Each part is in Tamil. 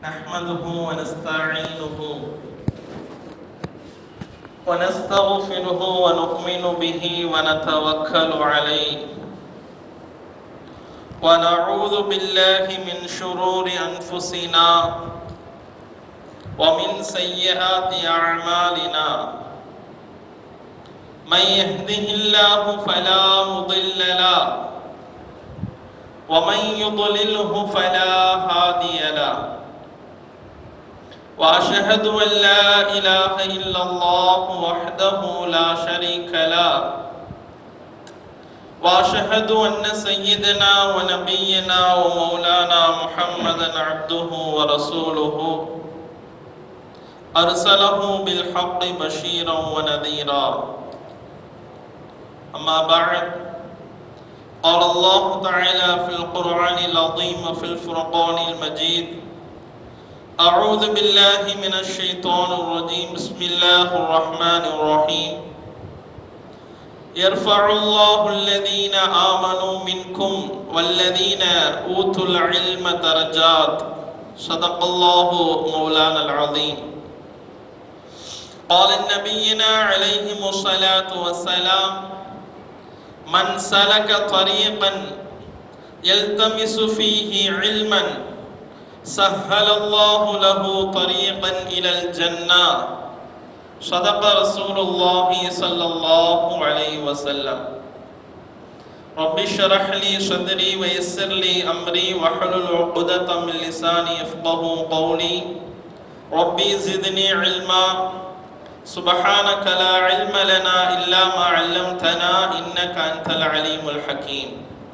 نحمده ونستعينه ونستغفره ونؤمن به ونتوكل عليه ونعوذ بالله من شرور أنفسنا ومن سيئات أعمالنا من يهده الله فلا مضل له ومن يضلله فلا هادي له واشهد ان لا اله الا الله وحده لا شريك له واشهد ان سيدنا ونبينا ومولانا محمدا عبده ورسوله ارسله بالحق بشيرا ونذيرا اما بعد قال الله تعالى في القرآن العظيم في الفرقان المجيد أعوذ بالله من الشيطان الرجيم بسم الله الرحمن الرحيم يرفع الله الذين آمنوا منكم والذين أوتوا العلم درجات صدق الله مولانا العظيم قال نبينا عليهم الصلاة والسلام من سلك طريقا يلتمس فيه علما سهل الله له طريقا الى الجنه صدق رسول الله صلى الله عليه وسلم رب اشرح لي صدري ويسر لي امري واحلل عقدة من لساني يفقه قولي ربي زدني علما سبحانك لا علم لنا إلا ما علمتنا إنك أنت العليم الحكيم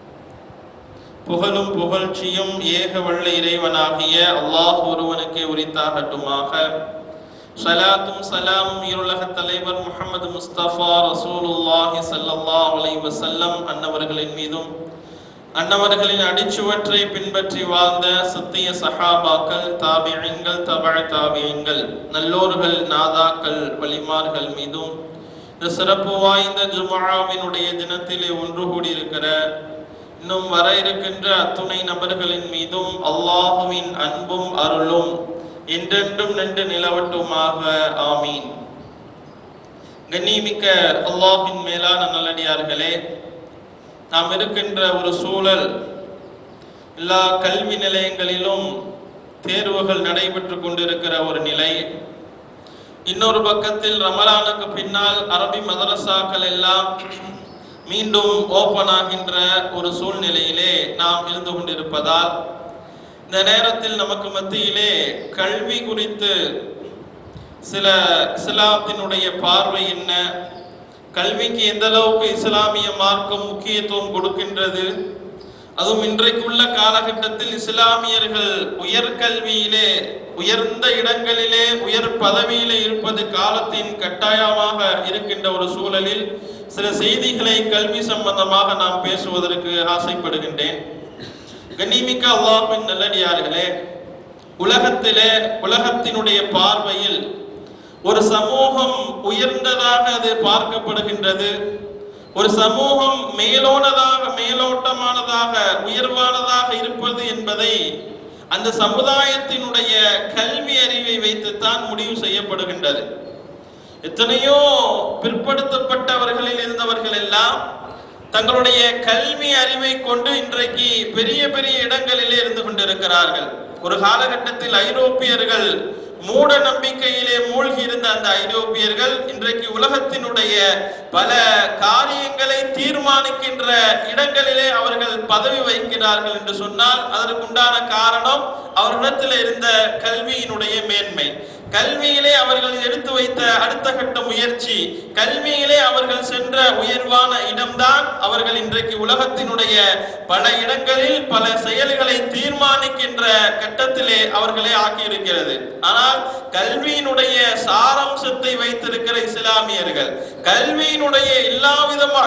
புகழும் புகழ்ச்சியும் ஏக வல்ல இறைவனாகிய அல்லாஹ் ஒருவனுக்கே உரித்தாகட்டுமாக சலாத்தும் சலாமும் இருளக தலைவர் முகமது முஸ்தபா ரசூலுல்லாஹி சல்லல்லாஹ் அலைஹி வஸல்லம் அன்னவர்களின் மீதும் அன்னவர்களின் அடிச்சுவற்றை பின்பற்றி வாழ்ந்த சத்திய சஹாபாக்கள் தாபியங்கள் தபழ தாபியங்கள் நல்லோர்கள் நாதாக்கள் வலிமார்கள் மீதும் இந்த சிறப்பு வாய்ந்த ஜுமாவினுடைய தினத்திலே ஒன்று கூடியிருக்கிற இன்னும் வர இருக்கின்ற அத்துணை நபர்களின் மீதும் அல்லாஹுவின் அன்பும் அருளும் என்றென்றும் நின்று நிலவட்டுமாக ஆமீன் கண்ணிமிக்க அல்லாஹின் மேலான நல்லடியார்களே நாம் இருக்கின்ற ஒரு சூழல் எல்லா கல்வி நிலையங்களிலும் தேர்வுகள் நடைபெற்று கொண்டிருக்கிற ஒரு நிலை இன்னொரு பக்கத்தில் ரமலானுக்கு பின்னால் அரபி மதரசாக்கள் எல்லாம் மீண்டும் ஓபன் ஆகின்ற ஒரு சூழ்நிலையிலே நாம் இருந்து கொண்டிருப்பதால் இந்த நேரத்தில் நமக்கு மத்தியிலே கல்வி குறித்து சில இஸ்லாத்தினுடைய பார்வை என்ன கல்விக்கு எந்த அளவுக்கு இஸ்லாமிய மார்க்கம் முக்கியத்துவம் கொடுக்கின்றது அதுவும் இன்றைக்குள்ள காலகட்டத்தில் இஸ்லாமியர்கள் உயர்கல்வியிலே உயர்ந்த இடங்களிலே உயர் பதவியிலே இருப்பது காலத்தின் கட்டாயமாக இருக்கின்ற ஒரு சூழலில் சில செய்திகளை கல்வி சம்பந்தமாக நாம் பேசுவதற்கு ஆசைப்படுகின்றேன் கண்ணிமிக்க அல்லாஹின் நல்லடியார்களே உலகத்திலே உலகத்தினுடைய பார்வையில் ஒரு சமூகம் உயர்ந்ததாக அது பார்க்கப்படுகின்றது ஒரு சமூகம் மேலோனதாக மேலோட்டமானதாக உயர்வானதாக இருப்பது என்பதை அந்த சமுதாயத்தினுடைய கல்வி அறிவை வைத்துத்தான் முடிவு செய்யப்படுகின்றது எத்தனையோ பிற்படுத்தப்பட்டவர்களில் இருந்தவர்கள் எல்லாம் தங்களுடைய கல்வி அறிவை கொண்டு இன்றைக்கு பெரிய பெரிய இடங்களிலே இருந்து கொண்டிருக்கிறார்கள் ஒரு காலகட்டத்தில் ஐரோப்பியர்கள் மூட நம்பிக்கையிலே மூழ்கி இருந்த அந்த ஐரோப்பியர்கள் இன்றைக்கு உலகத்தினுடைய பல காரியங்களை தீர்மானிக்கின்ற இடங்களிலே அவர்கள் பதவி வகிக்கிறார்கள் என்று சொன்னால் அதற்குண்டான காரணம் அவர்களிடத்தில் இருந்த கல்வியினுடைய மேன்மை கல்வியிலே அவர்கள் எடுத்து வைத்த அடுத்த கட்ட முயற்சி கல்வியிலே அவர்கள் சென்ற உயர்வான இடம்தான் அவர்கள் இன்றைக்கு உலகத்தினுடைய பல இடங்களில் பல செயல்களை தீர்மானிக்கின்ற கட்டத்திலே அவர்களே ஆக்கியிருக்கிறது ஆனால் கல்வியினுடைய சாராம்சத்தை வைத்திருக்கிற இஸ்லாமியர்கள் கல்வியினுடைய எல்லா விதமான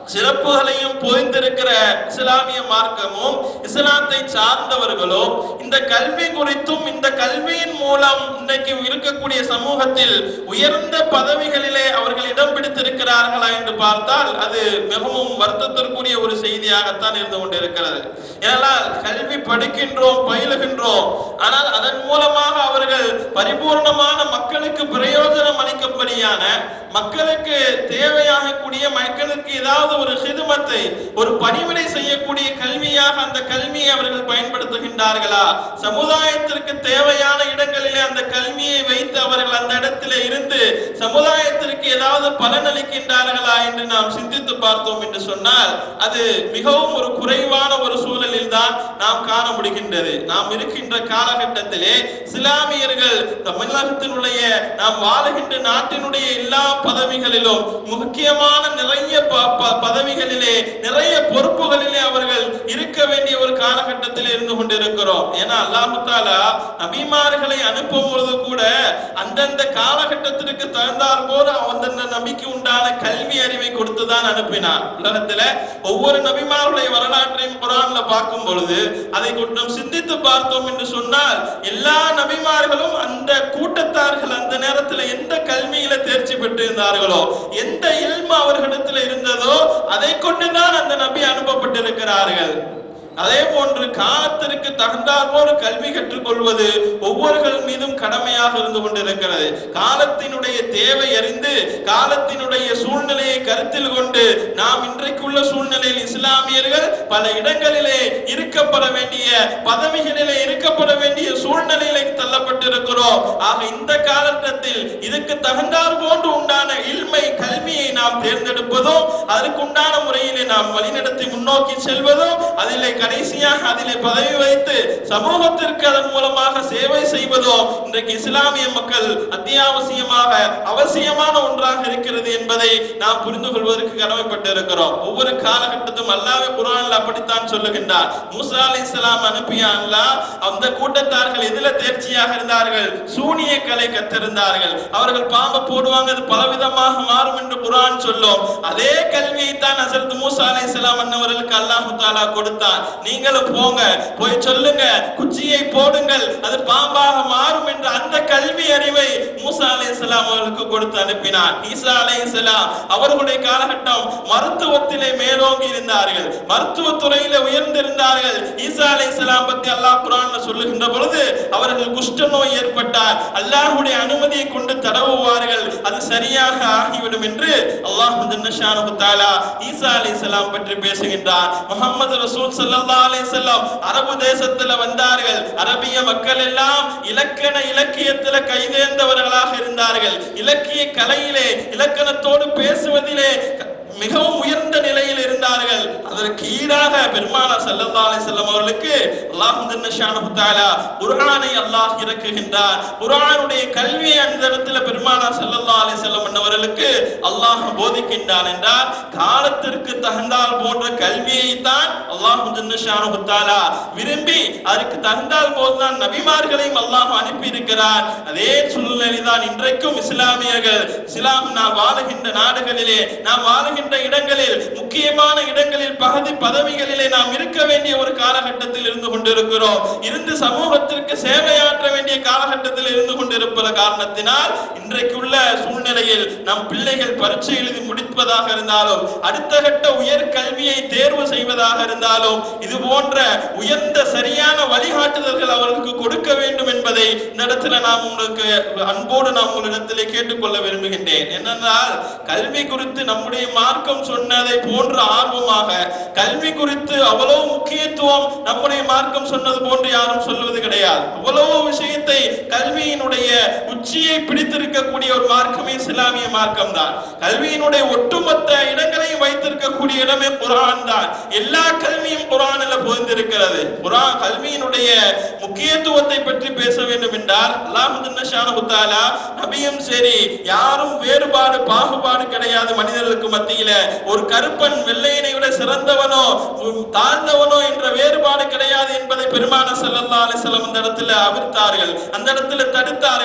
சிறப்புகளையும் பொதிந்திருக்கிற இஸ்லாமிய மார்க்கமும் இஸ்லாத்தை சார்ந்தவர்களும் இந்த கல்வி குறித்தும் இந்த கல்வியின் மூலம் இன்றைக்கு இருக்கக்கூடிய சமூகத்தில் உயர்ந்த பதவிகளிலே அவர்கள் இடம் பிடித்திருக்கிறார்களா என்று பார்த்தால் அது மிகவும் வருத்தத்திற்குரிய ஒரு செய்தியாகத்தான் இருந்து கொண்டிருக்கிறது ஏனென்றால் கல்வி படிக்கின்றோம் பயிலுகின்றோம் ஆனால் அதன் மூலமாக அவர்கள் பரிபூர்ணமான மக்களுக்கு பிரயோஜனம் அளிக்கும்படியான மக்களுக்கு தேவையாகக்கூடிய மக்களுக்கு ஏதாவது ஒரு சிதுமத்தை ஒரு பணிவிடை செய்யக்கூடிய கல்வியாக அந்த கல்வியை அவர்கள் பயன்படுத்துகின்றார்களா சமுதாயத்திற்கு தேவையான இடங்களிலே அந்த கல்வியை வைத்து அவர்கள் அந்த இடத்திலே இருந்து சமுதாயத்திற்கு ஏதாவது பலனளிக்கின்றார்களா என்று நாம் சிந்தித்து பார்த்தோம் என்று சொன்னால் அது மிகவும் ஒரு குறைவான ஒரு சூழலில் தான் நாம் காண முடிகின்றது நாம் இருக்கின்ற காலகட்டத்திலே இஸ்லாமியர்கள் தமிழகத்தினுடைய நாம் வாழுகின்ற நாட்டினுடைய எல்லா பதவிகளிலும் முக்கியமான நிறைய ப- ப- பதவிகளிலே நிறைய பொறுப்புகளிலே அவர்கள் இருக்க வேண்டிய ஒரு காலகட்டத்தில் இருந்து கொண்டிருக்கிறோம் ஏன்னா அல்லாஹு தாலா நபிமார்களை அனுப்பும் பொழுது கூட அந்தந்த காலகட்டத்திற்கு தகுந்தார் போல அந்தந்த நபிக்கு உண்டான கல்வி அறிவை கொடுத்து தான் அனுப்பினார் உலகத்துல ஒவ்வொரு நபிமாருடைய வரலாற்றையும் குரான்ல பார்க்கும் பொழுது அதை கொஞ்சம் சிந்தித்து பார்த்தோம் என்று சொன்னால் எல்லா நபிமார்களும் அந்த கூட்டத்தார்கள் அந்த நேரத்தில் எந்த கல்வியில தேர்ச்சி பெற்றிருந்தார்களோ எந்த இல்மு அவர்களிடத்தில் இருந்ததோ அதை கொண்டுதான் அந்த நபி அனுப்பப்பட்டிருக்கிறார்கள் அதே போன்று காலத்திற்கு தகுந்தாற்போடு கல்வி கற்றுக்கொள்வது ஒவ்வொருகள் மீதும் கடமையாக இருந்து கொண்டிருக்கிறது காலத்தினுடைய தேவை அறிந்து காலத்தினுடைய சூழ்நிலையை கருத்தில் கொண்டு நாம் இன்றைக்குள்ள சூழ்நிலையில் இஸ்லாமியர்கள் பல இடங்களிலே இருக்கப்பட வேண்டிய பதவிகளிலே இருக்கப்பட வேண்டிய சூழ்நிலையிலே தள்ளப்பட்டிருக்கிறோம் ஆக இந்த காலகட்டத்தில் இதுக்கு தகுந்தார் போன்று உண்டான இல்மை கல்வியை நாம் தேர்ந்தெடுப்பதும் அதற்குண்டான முறையிலே நாம் வழிநடத்தி முன்னோக்கி செல்வதும் அதிலே கடைசியாக அதிலே பதவி வைத்து சமூகத்திற்கு அதன் மூலமாக சேவை செய்வதோ இன்றைக்கு இஸ்லாமிய மக்கள் அத்தியாவசியமாக அவசியமான ஒன்றாக இருக்கிறது என்பதை நாம் புரிந்து கொள்வதற்கு கடமைப்பட்டு இருக்கிறோம் ஒவ்வொரு காலகட்டத்தும் அல்லாஹ் குர்ஆன்ல அப்படித்தான் சொல்லுகின்றார் மூசா அலைஹிஸ்ஸலாம் அனுப்பிய அல்லாஹ் அந்த கூட்டத்தார்கள் எதில தேர்ச்சியாக இருந்தார்கள் சூனிய கலை கத்திருந்தார்கள் அவர்கள் பாம்பை போடுவாங்க அது பலவிதமாக மாறும் என்று குர்ஆன் சொல்லும் அதே கல்வியை தான் ஹசரத் மூசா அலைஹிஸ்ஸலாம் அன்னவர்களுக்கு அல்லாஹ் தாலா கொடுத்தான் நீங்களும் போங்க போய் சொல்லுங்க குச்சியை போடுங்கள் அது பாம்பாக மாறும் என்ற அந்த கல்வி அறிவை மூசா அலைஹிஸ்ஸலாம் அவர்களுக்கு கொடுத்து அனுப்பினார் ஈசா அலைஹிஸ்ஸலாம் அவர்களுடைய காலகட்டம் மருத்துவத்திலே மேலோங்கி இருந்தார்கள் மருத்துவ துறையிலே உயர்ந்திருந்தார்கள் ஈசா அலைஹிஸ்ஸலாம் பத்தி அல்லாஹ் குர்ஆன்ல சொல்லுகின்ற பொழுது அவர்கள் குஷ்ட நோய் ஏற்பட்டால் அல்லாஹ்வுடைய அனுமதியை கொண்டு தடவுவார்கள் அது சரியாக ஆகிவிடும் என்று அல்லாஹ் ஜன்னஷானு தஆலா ஈசா அலைஹிஸ்ஸலாம் பற்றி பேசுகின்றார் முஹம்மது ரசூல் ஸல்லல்லாஹு அலைஹி வஸல்லம் அரபு தேசத்துல வந்தார்கள் அரபிய மக்கள் எல்லாம் இலக்கண இலக்கியத்துல கைதேர்ந்தவர்களாக இருந்தார்கள் இலக்கிய கலையிலே இலக்கணத்தோடு பேசுவதிலே மிகவும் உயர்ந்த நிலையில் இருந்தார்கள் அதற்கு ஈடாக பெருமானா ஸல்லல்லாஹு அலைஹி வஸல்லம் அவர்களுக்கு அல்லாஹ் ஜன்னஷானு தஆலா குர்ஆனை அல்லாஹ் இறக்குகின்றார் குர்ஆனுடைய கல்வியை அந்த இடத்துல பெருமானா ஸல்லல்லாஹு அலைஹி வஸல்லம் அவர்களுக்கு அல்லாஹ் போதிக்கின்றான் என்றால் காலத்திற்கு தகுந்தால் போன்ற கல்வியை தான் அல்லாஹ் ஜன்னஷானு தஆலா விரும்பி அதற்கு தகுந்தால் போதுதான் நபிமார்களையும் அல்லாஹ் அனுப்பி இருக்கிறார் அதே சூழ்நிலை தான் இன்றைக்கும் இஸ்லாமியர்கள் இஸ்லாம் நாம் வாழுகின்ற நாடுகளிலே நாம் வாழுகின்ற இடங்களில் முக்கியமான இடங்களில் பகுதி பதவிகளிலே நாம் இருக்க வேண்டிய ஒரு காலகட்டத்தில் இருந்து கொண்டிருக்கிறோம் இருந்து சமூகத்திற்கு சேவையாற்ற வேண்டிய காலகட்டத்தில் இருந்து கொண்டிருப்பத காரணத்தினால் இன்றைக்குள்ள சூழ்நிலையில் நம் பிள்ளைகள் பரீட்சை எழுதி முடிப்பதாக இருந்தாலும் அடுத்த கட்ட உயர் கல்வியை தேர்வு செய்வதாக இருந்தாலும் இது போன்ற உயர்ந்த சரியான வழிகாட்டுதல்கள் அவர்களுக்கு கொடுக்க வேண்டும் என்பதை இந்த இடத்துல நாம் உங்களுக்கு அன்போடு நான் உங்களிடத்திலே கேட்டுக்கொள்ள விரும்புகின்றேன் என்னென்றால் கல்வி குறித்து நம்முடைய மார்க்கம் சொன்னதை போன்ற ஆர்வமாக கல்வி குறித்து அவ்வளவு முக்கியத்துவம் நம்முடைய மார்க்கம் சொன்னது போன்று யாரும் சொல்வது கிடையாது அவ்வளவு விஷயத்தை கல்வியினுடைய உச்சியை பிடித்திருக்கக்கூடிய ஒரு மார்க்கமே இஸ்லாமிய மார்க்கம் தான் கல்வியினுடைய ஒட்டுமொத்த இடங்களையும் வைத்திருக்கக்கூடிய இடமே குரான் தான் எல்லா கல்வியும் குரானில் புரிந்திருக்கிறது குரான் கல்வியினுடைய முக்கியத்துவத்தை பற்றி பேச வேண்டும் என்றால் அல்லாஹு தாலா நபியும் சரி யாரும் வேறுபாடு பாகுபாடு கிடையாது மனிதர்களுக்கு மத்தியில ஒரு கருப்பன் வெள்ளையனை விட சிறந்தவனோ உம், தாழ்ந்தவனோ என்ற வேறுபாடு கிடையாது என்பதை பெருமான ஸல்லல்லாஹு அலைஹி வஸல்லம் அந்த இடத்துல அவிர்த்தார்கள் அந்த இடத்துல தடுத்தார்கள் அதே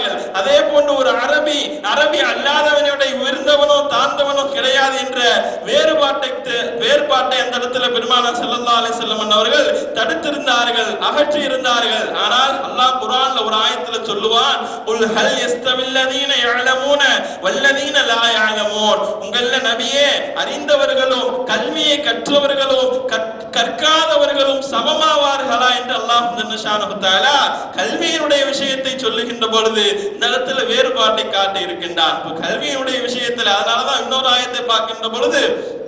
அதே போன்று ஒரு அரபி அரபி அல்லாதவனுடைய உயர்ந்தவனோ தாழ்ந்தவனோ கிடையாது என்ற வேறுபாட்டை வேறுபாட்டை அந்த இடத்துல பெருமானா ஸல்லல்லாஹு அலைஹி வஸல்லம் அவர்கள் தடுத்திருந்தார்கள் அகற்றி இருந்தார்கள் ஆனால் அல்லாஹ் குர்ஆன்ல ஒரு ஆயத்துல சொல்லுவான் உல் ஹல் யஸ்தவில்லதீன யஅலமூன வல்லதீன லா யஅலமூன் உங்கள நபியே அறிந்தவர்களும் கல்வியை கற்றவர்களும் கற்- கற்காதவர்களும் சமமாவார்களா என்று அல்லாஹ் ஜல்லஷானஹு தஆலா கல்வியினுடைய விஷயத்தை சொல்லுகின்ற பொழுது இந்த இடத்துல வேறுபாட்டை காட்டி இருக்கின்றான் இப்ப கல்வியினுடைய விஷயத்துல அதனாலதான் இன்னொரு ஆயத்தை பார்க்கின்ற பொழுது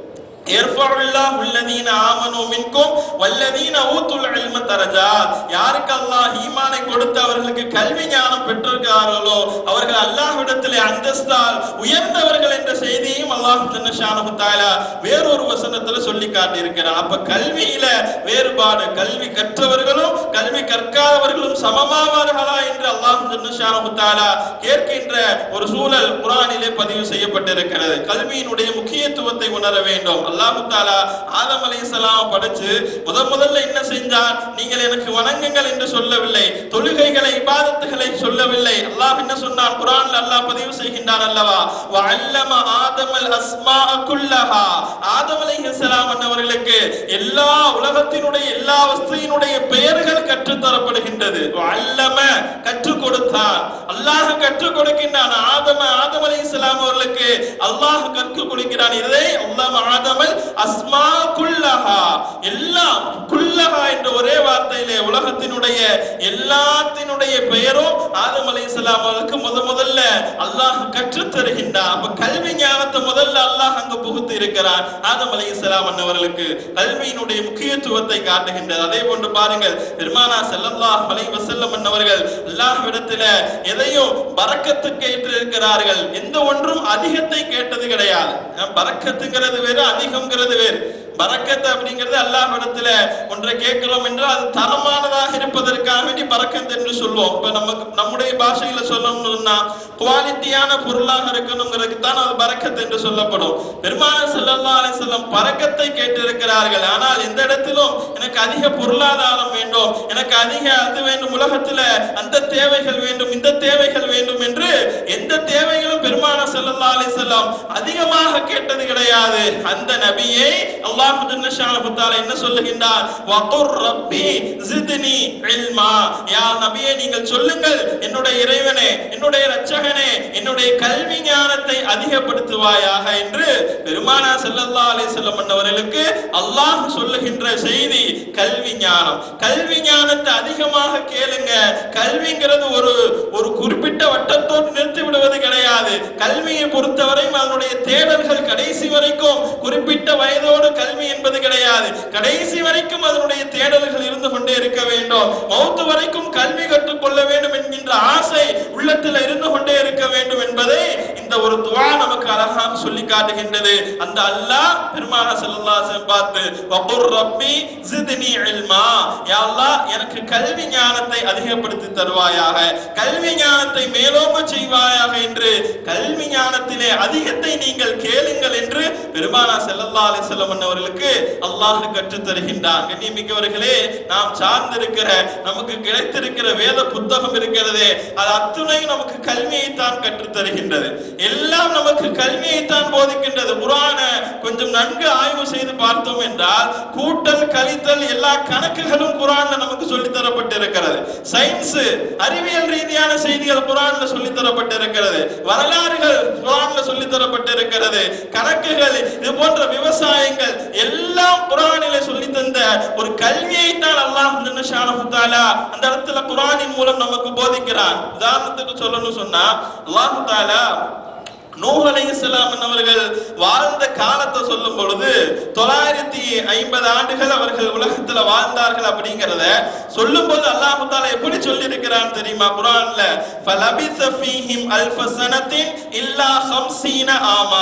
يرفع الله الذين آمنوا منكم والذين أوتوا العلم درجات யாருக்கு அல்லாஹ் ஈமானை கொடுத்து அவர்களுக்கு கல்வி ஞானம் பெற்றிருக்கிறார்களோ அவர்கள் அல்லாஹ்விடத்திலே அந்தஸ்தால் உயர்ந்தவர்கள் என்ற செய்தியையும் அல்லாஹ் ஜன்னஷானஹு தஆலா வேறொரு வசனத்துல சொல்லி காட்டியிருக்கிறார் அப்ப கல்வியில வேறுபாடு கல்வி கற்றவர்களும் கல்வி கற்காதவர்களும் சமமாவார்களா என்று அல்லாஹ் ஜன்னஷானஹு தஆலா கேட்கின்ற ஒரு சூழல் குர்ஆனிலே பதிவு செய்யப்பட்டிருக்கிறது கல்வியினுடைய முக்கியத்துவத்தை உணர வேண்டும் அல்லாஹு தாலா ஆதம் அலைஹிஸ்ஸலாம் படைச்சு முதல் முதல்ல என்ன செஞ்சான் நீங்கள் எனக்கு வணங்குங்கள் என்று சொல்லவில்லை தொழுகைகளை இபாதத்துகளை சொல்லவில்லை அல்லாஹ் என்ன சொன்னான் குர்ஆன்ல அல்லாஹ் பதிவு செய்கின்றான் அல்லவா வஅல்லம ஆதமல் அஸ்மாஅ குல்லஹா ஆதம் அலைஹிஸ்ஸலாம் அவர்களுக்கு எல்லா உலகத்தினுடைய எல்லா வஸ்துவினுடைய பெயர்கள் கற்றுத் தரப்படுகின்றது வஅல்லம கற்றுக் கொடுத்தான் அல்லாஹ் கற்றுக் கொடுக்கின்றான் ஆதம ஆதம் அலைஹிஸ்ஸலாம் அவர்களுக்கு அல்லாஹ் கற்றுக் கொடுக்கிறான் இதை அல்லாஹ் ஆதமல் அஸ்மா குல்லஹா எல்லாம் குல்லஹா என்ற ஒரே வார்த்தையிலே உலகத்தினுடைய எல்லாத்தினுடைய பெயரும் ஆதம் அலைஹிஸ்ஸலாம் அவர்களுக்கு முத முதல்ல அல்லாஹ் கற்றுத் தருகின்றான் அப்ப கல்வி ஞானத்தை முதல்ல அல்லாஹ் அங்க புகுத்தி இருக்கிறான் ஆதம் அலைஹிஸ்ஸலாம் அன்னவர்களுக்கு கல்வியினுடைய முக்கியத்துவத்தை காட்டுகின்றது அதே போன்று பாருங்கள் பெருமானா ஸல்லல்லாஹு அலைஹி வஸல்லம் அன்னவர்கள் அல்லாஹ்விடத்தில எதையும் பரக்கத்து கேட்டு இருக்கிறார்கள் எந்த ஒன்றும் அதிகத்தை கேட்டது கிடையாது அஹ் பரக்கத்துங்கிறது வேறு அதிகம்ங்கிறது வேறு பரக்கத்து அப்படிங்கிறது அல்லாஹ்விடத்துல ஒன்றை கேட்கிறோம் என்றால் அது தரமானதாக இருப்பதற்காக வேண்டி பரக்கத் என்று சொல்லுவோம் இப்ப நமக்கு நம்முடைய பாஷையில சொல்லணும்னா குவாலிட்டியான பொருளாக இருக்கணுங்கிறதுக்கு தான் அது பரக்கத் என்று சொல்லப்படும் பெருமான ஸல்லல்லாஹு அலைஹி வஸல்லம் பரக்கத்தை கேட்டிருக்கிறார்கள் ஆனால் எந்த இடத்திலும் எனக்கு அதிக பொருளாதாரம் வேண்டும் எனக்கு அதிக அது வேண்டும் உலகத்துல அந்த தேவைகள் வேண்டும் இந்த தேவைகள் வேண்டும் என்று எந்த தேவைகளும் பெருமான ஸல்லல்லாஹு அலைஹி வஸல்லம் அதிகமாக கேட்டது கிடையாது அந்த நபியை அல்லாஹ் ஜல்லஷானஹு தஆலா என்ன சொல்லுகின்றார் வகுர் ரப்பி ஜித்னி இல்மா யா நபியே நீங்கள் சொல்லுங்கள் என்னுடைய இறைவனே என்னுடைய இரட்சகனே என்னுடைய கல்வி ஞானத்தை அதிகப்படுத்துவாயாக என்று பெருமானா ஸல்லல்லாஹு அலைஹி வஸல்லம் அவர்களுக்கு அல்லாஹ் சொல்லுகின்ற செய்தி கல்வி ஞானம் கல்வி ஞானத்தை அதிகமாக கேளுங்க கல்விங்கிறது ஒரு ஒரு குறிப்பிட்ட வட்டத்தோடு நிறுத்தி விடுவது கிடையாது கல்வியை பொறுத்தவரையும் அதனுடைய தேடல்கள் கடைசி வரைக்கும் குறிப்பிட்ட வயதோடு கல்வி என்பது கிடையாது கடைசி வரைக்கும் அதனுடைய தேடல்கள் இருந்து கொண்டே இருக்க வேண்டும் மௌத்து வரைக்கும் கல்வி கற்றுக்கொள்ள வேண்டும் என்கின்ற ஆசை உள்ளத்தில் இருந்து கொண்டே இருக்க வேண்டும் என்பதை இந்த ஒரு துவா நமக்கு அழகாக சொல்லி காட்டுகின்றது அந்த அல்லாஹ் பெருமான ஸல்லல்லாஹு பார்த்து வகுர் ரப்பி ஜித்னி இல்மா யா அல்லாஹ் எனக்கு கல்வி ஞானத்தை அதிகப்படுத்தி தருவாயாக கல்வி ஞானத்தை மேலோங்க செய்வாயாக என்று கல்வி ஞானத்திலே அதிகத்தை நீங்கள் கேளுங்கள் என்று பெருமானா ஸல்லல்லாஹு அலைஹி வஸல்லம் அவர்களுக்கு அல்லாஹ் கற்றுத் தருகின்றான் கண்ணியமிக்கவர்களே நாம் சார்ந்திருக்கிற நமக்கு கிடைத்திருக்கிற வேத புத்தகம் இருக்கிறதே அது அத்துணையும் நமக்கு கல்வியை தான் கற்றுத் தருகின்றது எல்லாம் நமக்கு கல்வியை தான் போதிக்கின்றது குரான கொஞ்சம் நன்கு ஆய்வு செய்து பார்த்தோம் என்றால் கூட்டல் கழித்தல் எல்லா கணக்குகளும் குரான்ல நமக்கு சொல்லித் தரப்பட்டிருக்கிறது சயின்ஸ் அறிவியல் ரீதியான செய்திகள் குரான்ல சொல்லித் தரப்பட்டிருக்கிறது வரலாறுகள் குரான்ல சொல்லித் தரப்பட்டிருக்கிறது கணக்குகள் இது போன்ற விவசாயங்கள் எல்லாம் குரானிலே சொல்லி தந்த ஒரு கல்வியை தான் அல்லாஹ் ஜல்லஷானஹு தஆலா அந்த இடத்துல குரானின் மூலம் நமக்கு போதிக்கிறான் உதாரணத்துக்கு சொல்லணும் சொன்னா அல்லாஹ் தஆலா நூஹ் அலைஹிஸ்ஸலாம் அவர்கள் வாழ்ந்த காலத்தை சொல்லும் பொழுது தொள்ளாயிரத்தி ஐம்பது ஆண்டுகள் அவர்கள் உலகத்துல வாழ்ந்தார்கள் அப்படிங்கறத சொல்லும் போது அல்லாஹ் தாலா எப்படி சொல்லி இருக்கிறான் தெரியுமா குரான்ல ஃபலபிஸ ஃபீஹிம் அல்ஃப ஸனத்தின் இல்லா 50 ஆமா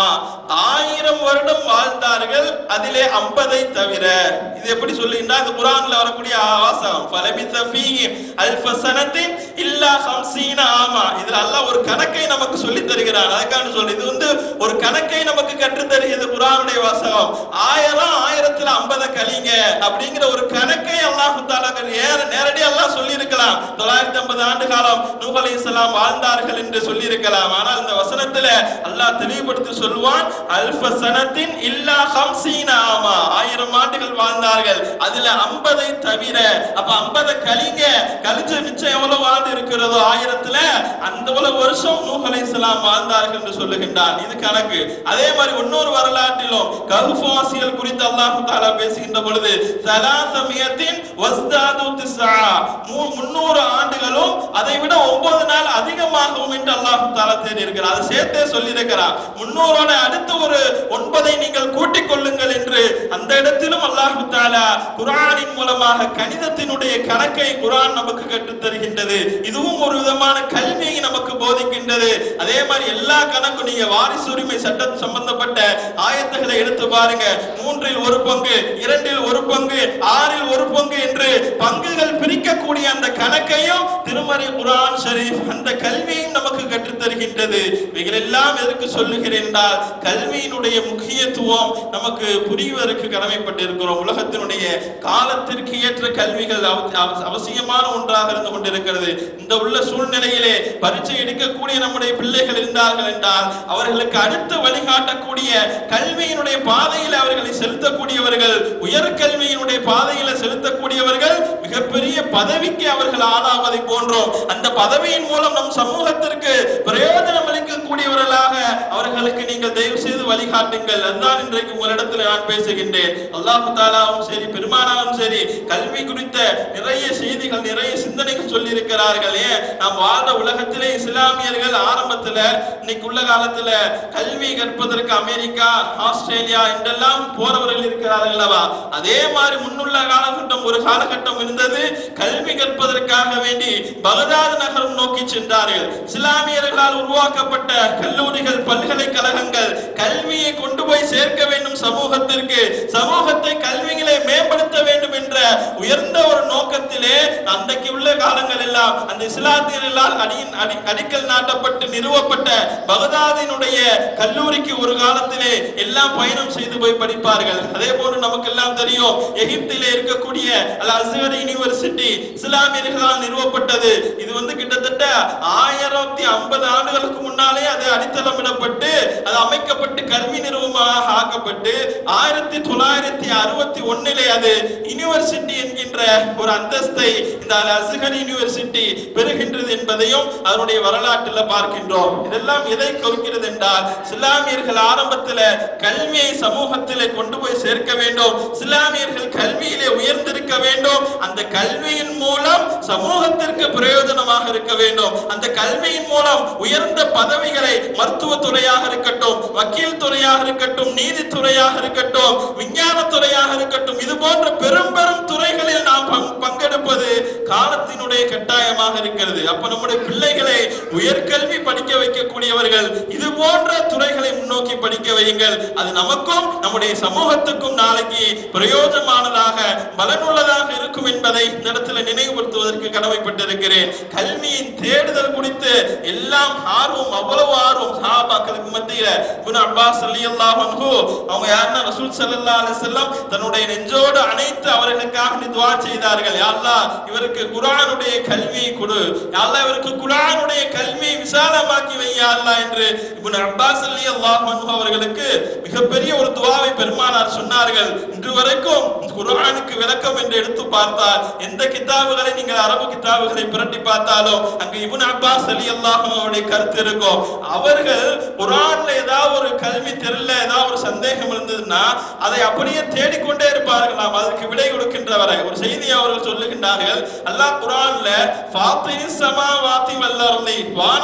ஆயிரம் வருடம் வாழ்ந்தார்கள் அதிலே ஐம்பதை தவிர இது எப்படி சொல்லுகின்றா இந்த குரான்ல வரக்கூடிய வாசகம் ஃபலபித்த ஃபீஹி அல்ஃப சனத்தின் இல்லா ஹம்சீன ஆமா இதுல அல்லாஹ் ஒரு கணக்கை நமக்கு சொல்லி தருகிறான் அதுக்கான சொல்லு இது வந்து ஒரு கணக்கை நமக்கு கற்று தருகிறது குரானுடைய வாசகம் ஆயிரம் ஆயிரத்துல ஐம்பதை கழிங்க அப்படிங்கிற ஒரு கணக்கை அல்லாஹ் தாலா நேரடி அல்லாஹ் சொல்லி இருக்கலாம் தொள்ளாயிரத்தி ஐம்பது ஆண்டு காலம் நூஹ் அலைஹிஸ்ஸலாம் வாழ்ந்தார்கள் என்று சொல்லி இருக்கலாம் ஆனால் இந்த வசனத்துல அல்லாஹ் தெளிவுபடுத்தி சொல்வான் அல்ஃப சனத்தின் இல்லா ஹம்சீன ஆமா ஆயிரம் ஆண்டுகள் வாழ்ந்தார்கள் அதுல ஐம்பதை தவிர அப்ப ஐம்பதை கழிங்க கழிச்ச மிச்சம் எவ்வளவு ஆண்டு இருக்கிறதோ ஆயிரத்துல அந்த எவ்வளவு வருஷம் நூஹ் அலைஹிஸ்ஸலாம் வாழ்ந்தார்கள் என்று சொல்லுகின்றான் இது கணக்கு அதே மாதிரி இன்னொரு வரலாற்றிலும் கல்ஃபாசியல் குறித்து அல்லாஹ் தாலா பேசுகின்ற பொழுது சலாசமியத்தின் வஸ்தாது திஸ்ஆ மூ- முன்னூறு ஆண்டுகளும் அதை விட ஒன்பது நாள் அதிகமாகவும் என்று அல்லாஹ் தாலா தேடி இருக்கிறார் அதை சேர்த்தே சொல்லி இருக்கிறார் முன்னூறோட அடுத்த ஒரு ஒன்பதை நீங்கள் கூட்டிக் கொள்ளுங்கள் என்று அந்த இடத்திலும் அல்லாஹ் தாலா குரானின் மூலமாக கணிதத்தினுடைய கணக்கை குரான் நமக்கு கற்றுத் தருகின்றது இதுவும் ஒரு விதமான கல்வியை நமக்கு போதிக்கின்றது அதே மாதிரி எல்லா கணக்கும் நீங்க வாரிசு உரிமை சட்டம் சம்பந்தப்பட்ட ஆயத்துகளை எடுத்து பாருங்க மூன்றில் ஒரு பங்கு இரண்டில் ஒரு பங்கு ஆறில் ஒரு பங்கு என்று பங்குகள் பிரிக்கக்கூடிய அந்த கணக்கையும் திருமறை குரான் ஷரீஃப் அந்த கல்வியும் நமக்கு கற்றுத் தருகின்றது இவைகள் எல்லாம் எதற்கு சொல்லுகிறேன் என்றால் கல்வியினுடைய முக்கியத்துவம் நமக்கு புரிவதற்கு கடமைப்பட்டு இருக்கிறோம் உலகத்தினுடைய காலத்திற்கு ஏற்ற கல்விகள் அவ- அவ- அவசியமான ஒன்றாக இருந்து கொண்டிருக்கிறது இந்த உள்ள சூழ்நிலையிலே பரீட்சை எடுக்கக்கூடிய நம்முடைய பிள்ளைகள் இருந்தார்கள் என்றால் அவர்களுக்கு அடுத்து வழிகாட்டக்கூடிய கல்வியினுடைய பாதையில் அவர்களை செலுத்தக்கூடியவர்கள் உயர்கல்வியினுடைய பாதையில செலுத்தக்கூடியவர்கள் மிகப்பெரிய பதவிக்கு அவர்கள் ஆளாவதை போன்றோம் அந்த பதவியின் மூலம் நம் சமூகத்திற்கு பிரயோஜனம் அளிக்கக்கூடியவர்களாக அவர்களுக்கு நீங்கள் தயவு செய்து வழிகாட்டுங்கள் அதுதான் இன்றைக்கு உங்களிடத்தில் நான் பேசுகின்றேன் அல்லாஹு தாலாவும் சரி பெருமானாலும் சரி கல்வி குறித்த நிறைய செய்திகள் நிறைய சிந்தனைகள் சொல்லி இருக்கிறார்கள் ஏன் நாம் வாழ்ந்த உலகத்திலே இஸ்லாமியர்கள் ஆரம்பத்துல இன்னைக்கு உள்ள காலத்துல கல்வி கற்பதற்கு அமெரிக்கா ஆஸ்திரேலியா என்றெல்லாம் போறவர்கள் இருக்கிறார்கள் அல்லவா அதே மாதிரி முன்னுள்ள காலகட்டம் ஒரு காலகட்டம் இருந்தது கல்வி கற்பதற்காக வேண்டி பகதாது நகரம் நோக்கி சென்றார்கள் இஸ்லாமியர்களால் உருவாக்கப்பட்ட கல்லூரிகள் பல்கலைக்கழகங்கள் கல்வியை கொண்டு போய் சேர்க்க வேண்டும் சமூகத்திற்கு சமூகத்தை கல்விகளை மேம்படுத்த வேண்டும் என்ற உயர்ந்த ஒரு நோக்கத்திலே அன்றைக்கு உள்ள காலங்கள் எல்லாம் அந்த இஸ்லாத்தியர்களால் அடியின் அடி அடிக்கல் நாட்டப்பட்டு நிறுவப்பட்ட பகதாதினுடைய கல்லூரிக்கு ஒரு காலத்திலே எல்லாம் பயணம் செய்து போய் படிப்பார்கள் அதே போன்று நமக்கு எல்லாம் தெரியும் எகிப்திலே இருக்கக்கூடிய அல் அஸ்ஹர் யூனிவர்சிட்டி இஸ்லாமியர்களால் நிறுவப்பட்டது இது வந்து கிட்டத்தட்ட ஆயிரத்தி ஐம்பது ஆண்டுகளுக்கு முன்னாலே அது அடித்தளமிடப்பட்டு அது அமைக்கப்பட்டு கல்வி நிறுவனமாக ஆக்கப்பட்டு ஆயிரத்தி தொள்ளாயிரத்தி அறுபத்தி ஒன்னிலே அது யூனிவர்சிட்டி என்கின்ற ஒரு அந்தஸ்தை இந்த அல் அஸ்ஹர் யூனிவர்சிட்டி பெறுகின்றது என்பதையும் அதனுடைய வரலாற்றில் பார்க்கின்றோம் இதெல்லாம் எதை குறிக்கிறது என்றால் இஸ்லாமியர்கள் ஆரம்பத்தில் கல்வியை சமூகத்திலே கொண்டு போய் சேர்க்க வேண்டும் இஸ்லாமியர்கள் கல்வியிலே உயர்ந்திருக்க வேண்டும் அந்த கல்வியின் மூலம் சமூகத்திற்கு பிரயோஜனமாக இருக்க வேண்டும் அந்த கல்வியின் மூலம் உயர்ந்த பதவிகளை மருத்துவ துறையாக இருக்கட்டும் வக்கீல் துறையாக இருக்கட்டும் நீதித்துறையாக இருக்கட்டும் விஞ்ஞான துறையாக இருக்கட்டும் இது போன்ற பெரும் பெரும் துறைகளில் நாம் பங்- பங்கெடுப்பது காலத்தினுடைய கட்டாயமாக இருக்கிறது அப்ப நம்முடைய பிள்ளைகளை உயர்கல்வி படிக்க வைக்கக்கூடியவர்கள் இது போன்ற துறைகளை முன்னோக்கி படிக்க வையுங்கள் அது நமக்கும் நம்முடைய சமூகத்துக்கும் நாளைக்கு பிரயோஜனமானதாக பலனுள்ளதாக இருக்கும் என்பதை இந்த இடத்துல நினைவுபடுத்துவதற்கு கடமைப்பட்டிருக்கிறேன் கல்வியின் தேடுதல் குறித்து எல்லாம் ஆர்வம் அவ்வளவு ஆர்வம் சஹாபாக்களுக்கு மத்தியில இப்னு அப்பாஸ் ரலியல்லாஹு அன்ஹு அவங்க யாருன்னா ரசூல் ஸல்லல்லாஹு அலைஹி வஸல்லம் தன்னுடைய நெஞ்சோடு அணைத்து அவர்களுக்காக நீ துஆ செய்தார்கள் யா அல்லாஹ் இவருக்கு குர்ஆனுடைய கல்வியை கொடு யா அல்லாஹ் இவருக்கு குர்ஆனுடைய கல்வியை விசாலமாக்கி வை யா அல்லாஹ் என்று இப்னு அப்பாஸ் ரலியல்லாஹு அன்ஹு அவர்களுக்கு மிகப்பெரிய ஒரு துஆவை பெருமானார் சொன்னார்கள் இன்று வரைக்கும் குர்ஆனுக்கு விளக்கம் என்று எடுத்து பார்த்தால் எந்த கிதாபுகளை நீங்கள் அரபு கிதாபுகளை புரட்டி பார்த்தாலும் அங்கு இப்னு அப்பாஸ் ரலியல்லாஹு அன்ஹு அவருடைய கருத்து இருக்கும் அவர்கள் குர்ஆன்ல ஏதாவது ஒரு கல்வி தெரியல ஏதாவது ஒரு சந்தேகம் இருந்ததுன்னா அதை அப்படியே தேடிக்கொண்டே இருப்பார்களாம் அதற்கு விடை கொடுக்கின்ற வரை ஒரு செய்தி அவர்கள் சொல்லுகின்றார்கள் அல்லாஹ் குர்ஆன்ல ஃபாத்திரிஸ் ஸமாவாத்தி வல் அர்தி வானம் பூமி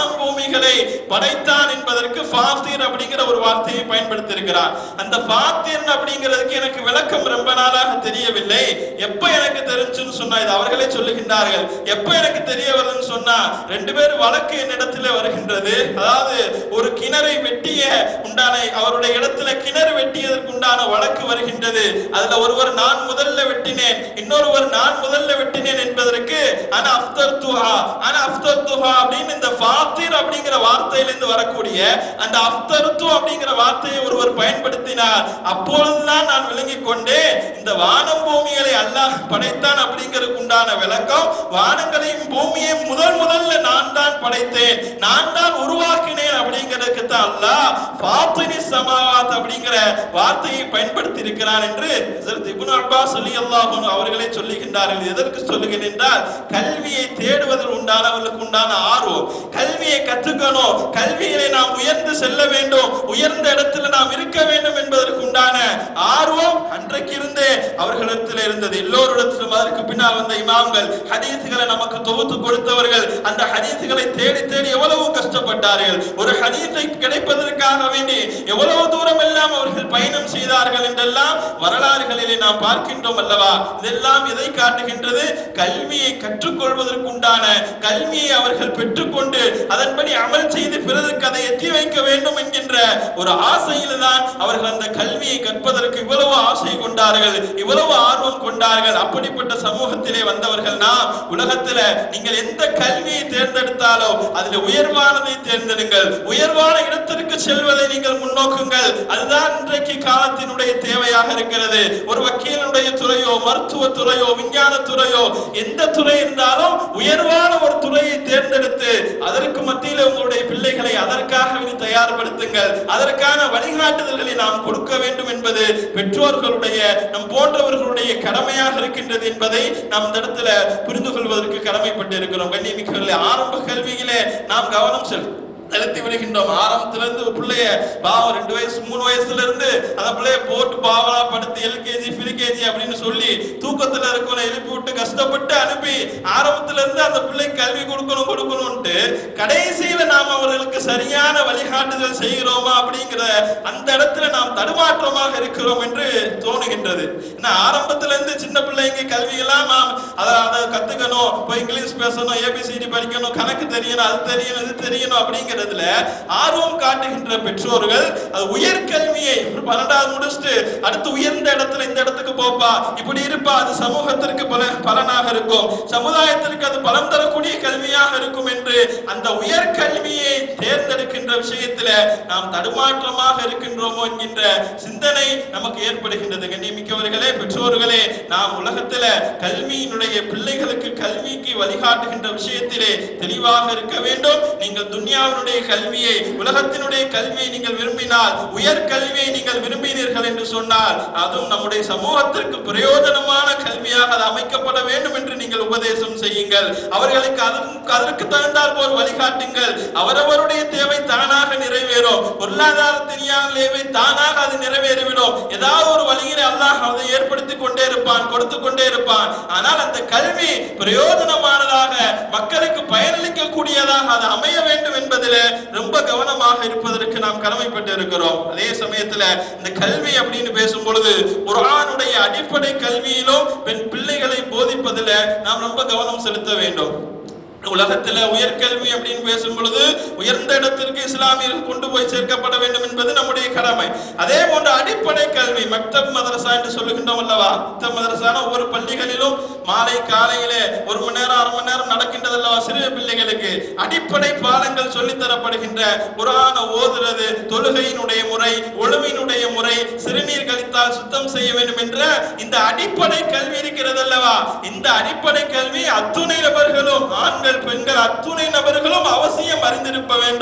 பூமிகளை படைத்தான் என்பதற்கு ஃபாத்திர் அப்படிங்கிற ஒரு வார்த்தையை பயன்படுத்தி இருக்கிறார் அந்த ஃபாத்திர் அப்படிங்கிறதுக்கு எனக்கு விளக்கம் ரொம்ப நாளாக தெரியவில்லை எப்ப எனக்கு தெரிஞ்சுன்னு சொன்னா இது அவர்களே சொல்லுகின்றார்கள் எப்ப எனக்கு தெரிய வருதுன்னு சொன்னா ரெண்டு பேர் வழக்கு என்னிடத்துல வருகின்றது அதாவது ஒரு கிணறை வெட்டிய உண்டான அவருடைய இடத்துல கிணறு வெட்டியதற்கு உண்டான வழக்கு வருகின்றது அதுல ஒருவர் நான் முதல்ல வெட்டினேன் இன்னொருவர் நான் முதல்ல வெட்டினேன் என்பதற்கு ஆனா அஃப்தர் துஹா ஆனா அஃப்தர் துஹா அப்படின்னு இந்த ஃபாத்திர் அப்படிங்கிற வார்த்தையிலிருந்து வரக்கூடிய அந்த அஃப்தர் து அப்படிங்கிற வார்த்தையை ஒருவர் பயன்படுத்தினார் அப்பொழுதுதான் நான் விளங்கிக் கொண்டேன் இந்த வானம் பூமிகளை அல்லாஹ் படைத்தான் அப்படிங்கிறதுக்கு உண்டான விளக்கம் வானங்களையும் பூமியையும் முதல் முதல்ல நான் தான் படைத்தேன் நான் தான் உருவாக்கினேன் அப்படிங்கிறதுக்கு தான் அல்லாஹ் ஃபாத்தினி சமாவாத் அப்படிங்கிற வார்த்தையை பயன்படுத்தி இருக்கிறான் என்று ஹஜ்ரத் இப்னு அப்பாஸ் ரலியல்லாஹு அன்ஹு அவர்களே சொல்லுகின்றார்கள் எதற்கு சொல்லுகிறேன் என்றால் கல்வியை தேடுவதில் உண்டானவர்களுக்கு உண்டான ஆர்வம் கல்வியை கற்றுக்கணும் கல்வியிலே நாம் உயர்ந்து செல்ல வேண்டும் உயர்ந்த இடத்துல நாம் இருக்க வேண்டும் என்பதற்கு உண்டான ஆர்வம் அன்றைக்கு இருந்தே அவர்களிடத்தில் இருந்தது எல்லோரிடத்திலும் அதற்கு பின்னால் வந்த இமாம்கள் ஹதீசுகளை நமக்கு தொகுத்து கொடுத்தவர்கள் அந்த ஹதீசுகளை தேடி தேடி எவ்வளவு கஷ்டப்பட்டார்கள் ஒரு ஹதீஸை கிடைப்பதற்காக வேண்டி எவ்வளவு தூரம் எல்லாம் அவர்கள் பயணம் செய்தார்கள் என்றெல்லாம் வரலாறுகளிலே நாம் பார்க்கின்றோம் அல்லவா இதெல்லாம் எதை காட்டுகின்றது கல்வியை கற்றுக்கொள்வதற்குண்டான கல்வியை அவர்கள் பெற்றுக்கொண்டு அதன்படி அமல் செய்து பிறருக்கு அதை எத்தி வைக்க வேண்டும் என்கின்ற ஒரு ஆசையில் தான் அவர்கள் அந்த கல்வியை கற்பதற்கு இவ்வளவு ஆசை கொண்டார்கள் இவ்வளவு ஆர்வம் கொண்டார்கள் அப்படிப்பட்ட சமூகத்திலே வந்தவர்கள் நாம் உலகத்துல நீங்கள் எந்த கல்வியை தேர்ந்தெடுத்தாலோ அதில் உயர்வானதை தேர்ந்தெடுங்கள் உயர்வான இடத்திற்கு செல்வதை நீங்கள் முன்னோக்குங்கள் அதுதான் இன்றைக்கு காலத்தினுடைய தேவையாக இருக்கிறது ஒரு வக்கீலுடைய துறையோ மருத்துவ துறையோ விஞ்ஞான துறையோ எந்த துறை இருந்தாலும் உயர்வான ஒரு துறையை தேர்ந்தெடுத்து அதற்கு மத்தியில் உங்களுடைய பிள்ளைகளை அதற்காக இனி தயார்படுத்துங்கள் அதற்கான வழிகாட்டுதல்களை நாம் கொடுக்க வேண்டும் என்பது பெற்றோர்களுடைய நம் போன்றவர்களுடைய கடமையாக இருக்கின்றது என்பதை நாம் இந்த இடத்துல புரிந்து கொள்வதற்கு கடமைப்பட்டு இருக்கிறோம் கண்ணியமிக்கவர்களே ஆரம்ப கல்வியிலே நாம் கவனம் செல் செலுத்தி விடுகின்றோம் ஆரம்பத்துல இருந்து ஒரு பிள்ளைய பாவம் ரெண்டு வயசு மூணு வயசுல இருந்து அந்த பிள்ளைய போட்டு பாவலா படுத்து எல்கேஜி ஃபிரிகேஜி அப்படின்னு சொல்லி தூக்கத்துல இருக்கவனை எழுப்பி விட்டு கஷ்டப்பட்டு அனுப்பி ஆரம்பத்துல இருந்து அந்த பிள்ளைக்கு கல்வி கொடுக்கணும் கொடுக்கணும்ட்டு கடைசியில நாம் அவர்களுக்கு சரியான வழிகாட்டுதல் செய்கிறோமா அப்படிங்கிற அந்த இடத்துல நாம் தடுமாற்றமாக இருக்கிறோம் என்று தோணுகின்றது ஏன்னா ஆரம்பத்துல இருந்து சின்ன பிள்ளைங்க கல்வி எல்லாம் நாம் அதை அதை கத்துக்கணும் இப்போ இங்கிலீஷ் பேசணும் ஏபிசிடி படிக்கணும் கணக்கு தெரியணும் அது தெரியணும் இது தெரியணும் அப்படிங்கிறதுல ஆர்வம் காட்டுகின்ற பெற்றோர்கள் அது உயர்கல்வியை ஒரு பன்னெண்டாவது முடிச்சுட்டு அடுத்து உயர்ந்த இடத்துல இந்த இடத்துக்கு போப்பா இப்படி இருப்பா அது சமூகத்திற்கு பல பலனாக இருக்கும் சமுதாயத்திற்கு அது பலன் தரக்கூடிய கல்வியாக இருக்கும் என்று அந்த உயர்கல்வியை தேர்ந்தெடுக்கின்ற விஷயத்துல நாம் தடுமாற்றமாக இருக்கின்றோமோ என்கின்ற சிந்தனை நமக்கு ஏற்படுகின்றது கண்ணியமிக்கவர்களே பெற்றோர்களே நாம் உலகத்துல கல்வியினுடைய பிள்ளைகளுக்கு கல்விக்கு வழிகாட்டுகின்ற விஷயத்திலே தெளிவாக இருக்க வேண்டும் நீங்கள் துன்யாவினுடைய கல்வியை உலகத்தினுடைய கல்வியை நீங்கள் விரும்பினால் உயர் கல்வியை நீங்கள் விரும்பினீர்கள் என்று சொன்னால் அதுவும் நம்முடைய சமூகத்திற்கு பிரயோஜனமான கல்வியாக அது அமைக்கப்பட வேண்டும் என்று நீங்கள் உபதேசம் செய்யுங்கள் அவர்களுக்கு அதற்கு அதற்கு தகுந்தால் போல் வழிகாட்டுங்கள் அவரவருடைய தேவை தானாக நிறைவேறும் பொருளாதாரத்தின் தேவை தானாக அது நிறைவேறிவிடும் ஏதாவது ஒரு வழியிலே அல்லாஹ் அதை ஏற்படுத்திக் கொண்டே இருப்பான் கொடுத்து கொண்டே இருப்பான் ஆனால் அந்த கல்வி பிரயோஜனமானதாக மக்களுக்கு பயனளிக்க கூடியதாக அது அமைய வேண்டும் என்பதில் ரொம்ப கவனமாக இருப்பதற்கு நாம் கடமைப்பட்டு இருக்கிறோம் அதே சமயத்துல இந்த கல்வி அப்படின்னு பேசும் பொழுது குர்ஆனுடைய அடிப்படை கல்வியிலும் பெண் பிள்ளைகளை போதிப்பதில் நாம் ரொம்ப கவனம் செலுத்த வேண்டும் உலகத்துல உயர்கல்வி அப்படின்னு பேசும் பொழுது உயர்ந்த இடத்திற்கு இஸ்லாமியர்கள் கொண்டு போய் சேர்க்கப்பட வேண்டும் என்பது நம்முடைய கடமை அதே போன்று அடிப்படை கல்வி மக்தப் மதரசா என்று சொல்லுகின்றோம் அல்லவா மக்தப் மதரசான ஒவ்வொரு பள்ளிகளிலும் மாலை காலையிலே ஒரு மணி நேரம் அரை மணி நேரம் நடக்கின்றது அல்லவா சிறிய பிள்ளைகளுக்கு அடிப்படை பாடங்கள் சொல்லித் தரப்படுகின்ற குரான ஓதுறது தொழுகையினுடைய முறை ஒழுவினுடைய முறை சிறுநீர் கழித்தால் சுத்தம் செய்ய வேண்டும் என்ற இந்த அடிப்படை கல்வி இருக்கிறது அல்லவா இந்த அடிப்படை கல்வி அத்துணை நபர்களும் ஆண்கள் பெண்கள் அத்துணை நபர்களும் அவசியம் அறிந்திருக்க வேண்டும்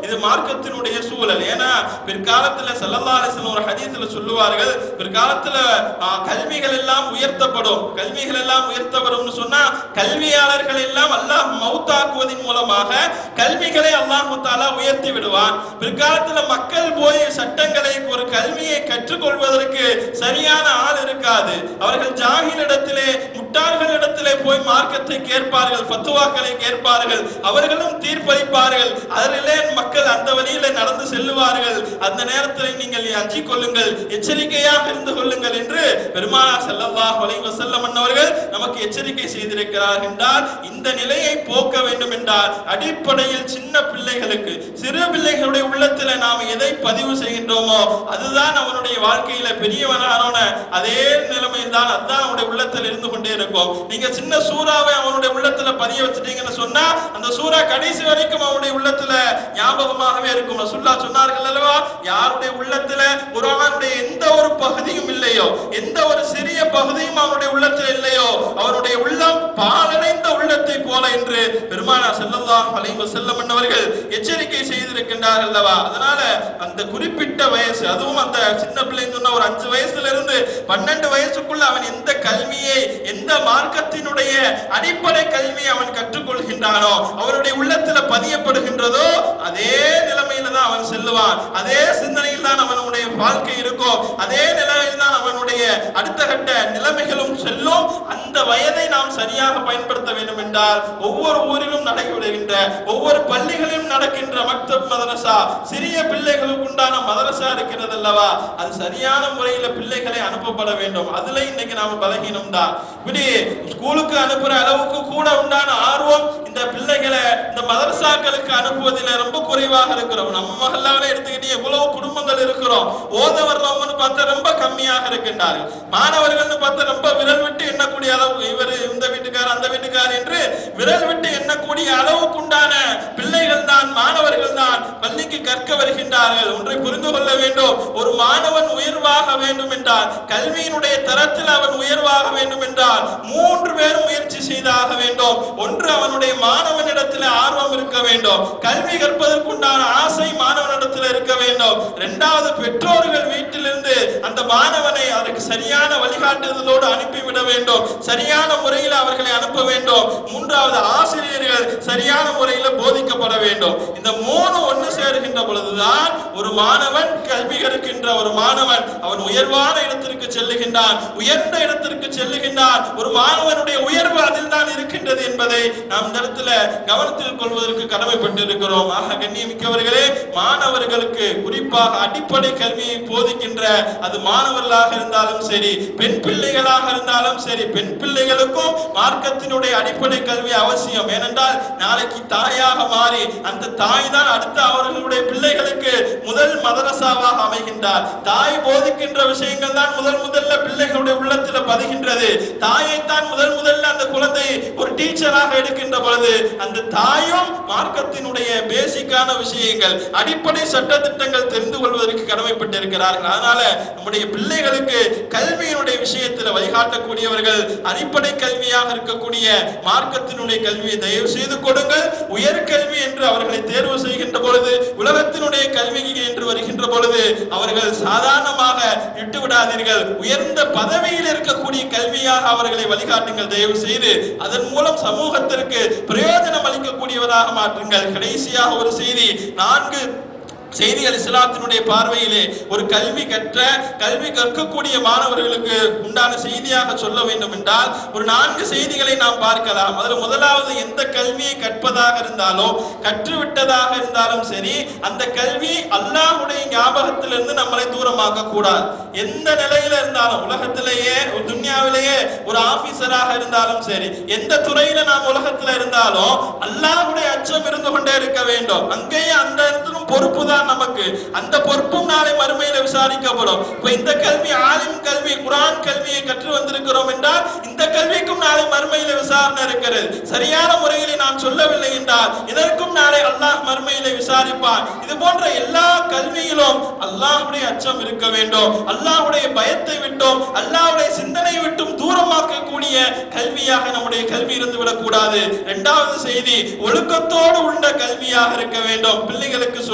இது மார்க்கத்தினுடைய சூழல் ஏன்னா பிற்காலத்துல ஸல்லல்லாஹு அலைஹி வஸல்லம் ஒரு ஹதீஸ்ல சொல்லுவார்கள் பிற்காலத்துல ஆ, கல்விகள் எல்லாம் உயர்த்தப்படும் கல்விகள் எல்லாம் உயர்த்தப்படும்னு சொன்னா கல்வியாளர்கள் எல்லாம் அல்லாஹ் மௌத்தாக்குவதன் மூலமாக கல்விகளை அல்லாஹ் தாலா உயர்த்தி விடுவான் பிற்காலத்துல மக்கள் போய் சட்டங்களை ஒரு கல்வியை கற்றுக்கொள்வதற்கு சரியான ஆள் இருக்காது அவர்கள் ஜாகிலிடத்திலே முட்டாள்களிடத்திலே போய் மார்க்கத்தை கேட்பார்கள் ஃபத்துவாக்களை கேட்பார்கள் அவர்களும் தீர்ப்பளிப்பார்கள் அதிலே மக்கள் அந்த வழியில நடந்து செல்லுவார்கள் அந்த நேரத்தில் நீங்கள் அஞ்சிக் கொள்ளுங்கள் எச்சரிக்கையாக இருந்து கொள்ளுங்கள் என்று பெருமானார் ஸல்லல்லாஹு அலைஹி வஸல்லம் அன்னவர்கள் நமக்கு எச்சரிக்கை செய்திருக்கிறார் என்றால் இந்த நிலையை போக்க வேண்டும் என்றால் அடிப்படையில் சின்ன பிள்ளைகளுக்கு சிறு பிள்ளைகளுடைய உள்ளத்துல நாம் எதை பதிவு செய்கின்றோமோ அதுதான் அவனுடைய வாழ்க்கையில பெரியவனான அதே நிலைமையில் தான் அதுதான் அவனுடைய உள்ளத்தில் இருந்து கொண்டே இருக்கும் நீங்க சின்ன சூறாவை அவனுடைய உள்ளத்துல பதிய வச்சுட்டீங்கன்னு சொன்னா அந்த சூறா கடைசி வரைக்கும் அவனுடைய உள்ளத்துல ஞாபகமாகவே இருக்கும் ரசூல்லா சொன்னார்கள் அல்லவா யாருடைய உள்ளத்துல குர்ஆனுடைய எந்த ஒரு பகுதியும் இல்லையோ எந்த ஒரு சிறிய பகுதியும் அவனுடைய உள்ளத்தில் இல்லையோ அவனுடைய உள்ளம் பாலடைந்த உள்ளத்தை போல என்று பெருமானா ஸல்லல்லாஹு அலைஹி வஸல்லம் அவர்கள் எச்சரிக்கை செய்திருக்கின்றார்கள் அல்லவா அதனால அந்த குறிப்பிட்ட வயசு அதுவும் அந்த சின்ன பிள்ளைன்னு சொன்ன ஒரு அஞ்சு வயசுல இருந்து பன்னெண்டு வயசுக்குள்ள அவன் எந்த கல்வியை எந்த மார்க்கத்தினுடைய அடிப்படை கல்வியை அவன் கற்றுக்கொள்கின்றானோ அவனுடைய உள்ளத்துல பதியப்படுகின்றதோ அதே நிலைமையில தான் அவன் செல்லுவான் அதே சிந்தனையில் தான் அவனுடைய வாழ்க்கை இருக்கும் அதே நிலையில் தான் அவனுடைய அடுத்த கட்ட நிலைமைகளும் செல்லும் அந்த வயதை நாம் சரியாக பயன்படுத்த வேண்டும் என்றால் ஒவ்வொரு ஊரிலும் நடைபெறுகின்ற ஒவ்வொரு பள்ளிகளிலும் நடக்கின்ற மக்தப் மதரசா சிறிய பிள்ளைகளுக்கு உண்டான மதரசா இருக்கிறது அல்லவா அது சரியான முறையில பிள்ளைகளை அனுப்பப்பட வேண்டும் அதுல இன்னைக்கு நாம பலகீனம் தான் இப்படி ஸ்கூலுக்கு அனுப்புற அளவுக்கு கூட உண்டான ஆர்வம் இந்த பிள்ளைகளை இந்த மதரசாக்களுக்கு அனுப்புவதில் ரொம்ப குறைவாக இருக்கிறோம் நம்ம மகளாவில எடுத்துக்கிட்டு எவ்வளவு குடும்பங்கள் இருக்கிறோம் ஓத வர்றவங்கன்னு பார்த்தா ரொம்ப கம்மியாக இருக்கின்றார்கள் மாணவர்கள்னு பார்த்தா ரொம்ப விரல் விட்டு எண்ணக்கூடிய அளவு இவர் இந்த வீட்டுக்கார் அந்த வீட்டுக்கார் என்று விரல் விட்டு எண்ணக்கூடிய அளவுக்கு உண்டான பிள்ளைகள் தான் மாணவர்கள் தான் பள்ளிக்கு கற்க வருகின்றார்கள் ஒன்றை புரிந்து கொள்ள வேண்டும் ஒரு மாணவன் உயர்வாக வேண்டும் என்றால் கல்வியினுடைய தரத்தில் அவன் உயர்வாக வேண்டும் என்றால் மூன்று பேரும் முயற்சி செய்தாக வேண்டும் ஒன்று அவனுடைய மாணவனிடத்தில் ஆர்வம் இருக்க வேண்டும் கல்வி கற்பதற்குண்டான ஆசை மாணவனிடத்தில் இருக்க வேண்டும் இரண்டாவது பெற்றோர்கள் வீட்டிலிருந்து அந்த மாணவனை அதற்கு சரியான வழிகாட்டுதலோடு அனுப்பிவிட வேண்டும் சரியான முறையில் அவர்களை அனுப்ப வேண்டும் மூன்றாவது ஆசிரியர்கள் சரியான முறையில் போதிக்கப்பட வேண்டும் இந்த மூணு ஒன்று சேருகின்ற பொழுதுதான் ஒரு மாணவன் கல்வி கற்கின்ற ஒரு மாணவன் அவன் உயர்வான இடத்திற்கு செல்லுகின்றான் உயர்ந்த இடத்திற்கு செல்லுகின்றான் ஒரு மாணவனுடைய உயர்வு அதில் தான் இருக்கின்றது என்பதை நாம் இந்த இடத்துல கவனத்தில் கொள்வதற்கு கடமைப்பட்டிருக்கிறோம் ஆக கண்ணியமிக்கவர்களே மாணவர்களுக்கு குறிப்பாக அடிப்படை கல்வியை போதிக்கின்ற அது மாணவர்களாக இருந்தாலும் சரி பெண் பிள்ளைகளாக இருந்தாலும் சரி பெண் பிள்ளைகளுக்கும் மார்க்கத்தினுடைய அடிப்படை கல்வி அவசியம் ஏனென்றால் நாளைக்கு தாயாக மாறி அந்த தாய் தான் அடுத்த அவர்களுடைய பிள்ளைகளுக்கு முதல் மதரசாவாக அமைகின்றார் தாய் போதிக்கின்ற விஷயங்கள் தான் முதல் முதல்ல பிள்ளைகளுடைய உள்ளத்தில் பதிகின்றது தாயை தான் முதல் முதல்ல அந்த குழந்தை ஒரு டீச்சராக எடுக்கின்ற பொழுது அந்த தாயும் மார்க்கத்தினுடைய பேசிக்கான விஷயங்கள் அடிப்படை சட்ட திட்டங்கள் தெரிந்து கொள்வதற்கு கடமைப்பட்டிருக்கிறார்கள் அதனால நம்முடைய பிள்ளைகளுக்கு கல்வியினுடைய விஷயத்தில் வழிகாட்டக்கூடியவர்கள் அடிப்படை கல்வியாக இருக்கக்கூடிய மார்க்கத்தினுடைய கல்வியை தயவு செய்து கொடுங்கள் உயர்கல்வி என்று அவர்களை தேர்வு செய்கின்ற பொழுது உலகத்தினுடைய கல்வி என்று வருகின்ற பொழுது அவர்கள் சாதாரணமாக விட்டு விடாதீர்கள் உயர்ந்த பதவியில் இருக்கக்கூடிய கல்வியாக அவர்களை வழிகாட்டுங்கள் தயவு செய்து அதன் மூலம் சமூகத்திற்கு பிரயோஜனம் அளிக்கக்கூடியவராக மாற்றுங்கள் கடைசியாக ஒரு செய்தி நான்கு செய்திகள் இஸ்லாத்தினுடைய பார்வையிலே ஒரு கல்வி கற்ற கல்வி கற்கக்கூடிய மாணவர்களுக்கு உண்டான செய்தியாக சொல்ல வேண்டும் என்றால் ஒரு நான்கு செய்திகளை நாம் பார்க்கலாம் அதில் முதலாவது எந்த கல்வியை கற்பதாக இருந்தாலும் கற்றுவிட்டதாக இருந்தாலும் சரி அந்த கல்வி அல்லாஹ்வுடைய ஞாபகத்திலிருந்து நம்மளை தூரமாக்க கூடாது எந்த நிலையில இருந்தாலும் உலகத்திலேயே ஒரு துன்யாவிலேயே ஒரு ஆபீசராக இருந்தாலும் சரி எந்த துறையில நாம் உலகத்துல இருந்தாலும் அல்லாஹ்வுடைய அச்சம் இருந்து கொண்டே இருக்க வேண்டும் அங்கேயே அந்த இடத்திலும் பொறுப்பு தான் நமக்கு அந்த பொறுப்பும் நாளை மறுமையில விசாரிக்கப்படும் இப்ப இந்த கல்வி ஆலிம் கல்வி குரான் கல்வியை கற்று வந்திருக்கிறோம் என்றால் இந்த கல்விக்கும் நாளை மறுமையில விசாரணை இருக்கிறது சரியான முறையிலே நாம் சொல்லவில்லை என்றால் இதற்கும் நாளை அல்லாஹ் மறுமையிலே விசாரிப்பான் இது போன்ற எல்லா கல்வியிலும் அல்லாஹ்வுடைய அச்சம் இருக்க வேண்டும் அல்லாஹ்வுடைய பயத்தை விட்டும் அல்லாஹ்வுடைய சிந்தனை விட்டும் தூரமாக்கக்கூடிய கல்வியாக நம்முடைய கல்வி இருந்து விடக்கூடாது இரண்டாவது செய்தி ஒழுக்கத்தோடு உள்ள கல்வியாக இருக்க வேண்டும் பிள்ளைகளுக்கு சொல்லும்